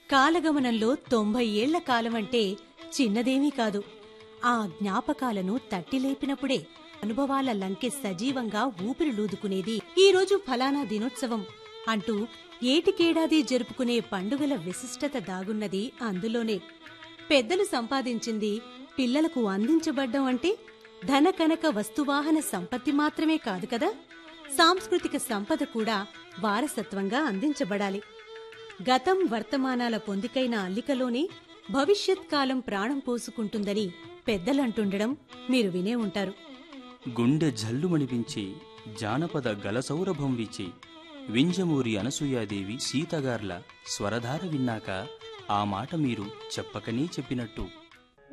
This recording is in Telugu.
కాలగమనంలో తొంభై ఏళ్ల కాలమంటే చిన్నదేమీ కాదు ఆ జ్ఞాపకాలను తట్టిలేపినప్పుడే అనుభవాల లంకె సజీవంగా ఊపిరిలూదుకునేది ఈ రోజు ఫలానా దినోత్సవం అంటూ ఏటికేడాది జరుపుకునే పండుగల విశిష్టత దాగున్నది అందులోనే పెద్దలు సంపాదించింది పిల్లలకు అందించబడ్డం అంటే ధన కనక వస్తువాహన సంపత్తి మాత్రమే కాదు కదా సాంస్కృతిక సంపద కూడా వారసత్వంగా అందించబడాలి గతం వర్తమానాల పొందికైన అల్లికలోనే భవిష్యత్ కాలం ప్రాణం పోసుకుంటుందని పెద్దలంటుండడం మీరు వినే ఉంటారు గుండె జల్లుమణిపించి జానపద గలసౌరభం విచి వింజమూరి అనసూయాదేవి సీతగార్ల స్వరధార విన్నాక ఆ మాట మీరు చెప్పకనే చెప్పినట్టు